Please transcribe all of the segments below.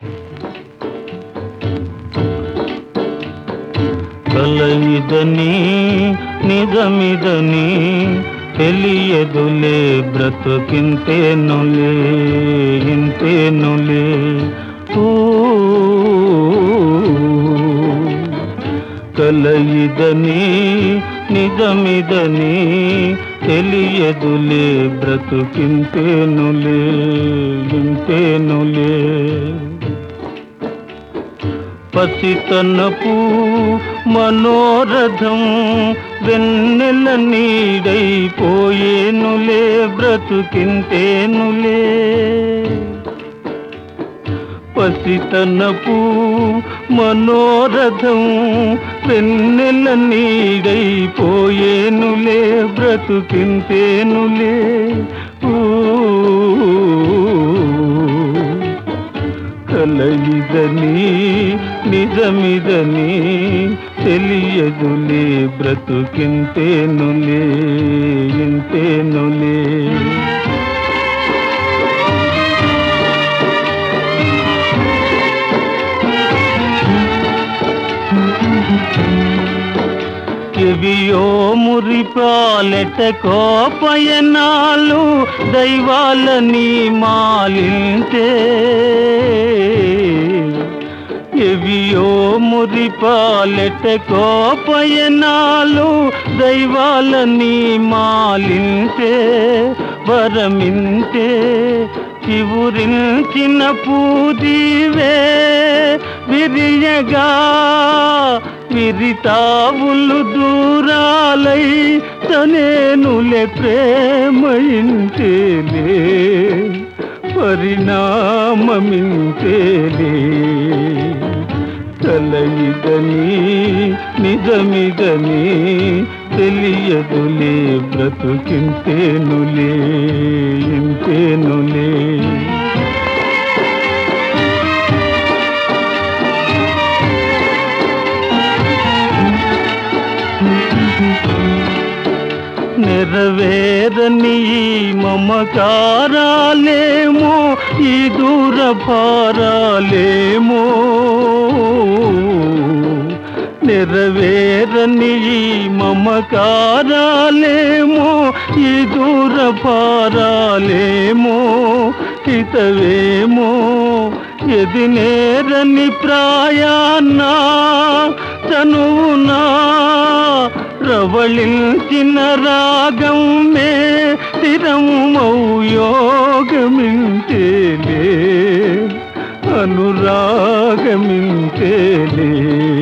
కలయిదని నిజమిదని తెలియదులే బ్రతుకింతేనులే ఇంతేనులే ఊ కలయిదని నిజమిదని తెలియదులే బ్రతుకింతేనులే ఇంతేనులే పసితనపు మనోరథం వెన్నెల నీడైపోయేనులే బ్రతుకింతేనులే పసితనపు మనోరథం వెన్నెల నీడైపోయేనులే బ్రతుకింతేనులే ఊ కలయిదని నిజమిదని తెలియదులే బ్రతుకింతేనులే ఇంతేనులే ఎవియో మురిపాలెట కోపయనాలు దైవాలని మాలింటే ఎవియో మురిపాలెట కోపయనాలు దైవాలని మాలింటే వరమింటే చివురించిన పూదీవే విరియగా విరితావులు దూరాలై తనేనులే ప్రేమయింతేలే పరిణామమింతేలే కలయిదని నిజమిదని తెలియదులే బ్రతుకింతేనులే ఇంతేనులే నెరవేరని ఈ మమకారాలేమో ఈ దూర భారాలేమో నెరవేరని ఈ మమకారాలేమో ఈ దూర భారాలేమో హితవేమో ఎది నేరని ప్రాయాన్నా తనువునా రవళించిన రాగం మే స్థిరమౌ యోగమింతేలే అనురాగమింతేలే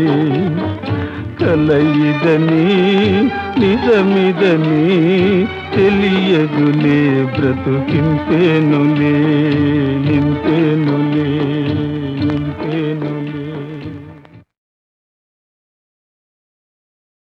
కలయిదని నిజమిదని తెలియదులే బ్రతుకింతేనులే ఇంతేనులే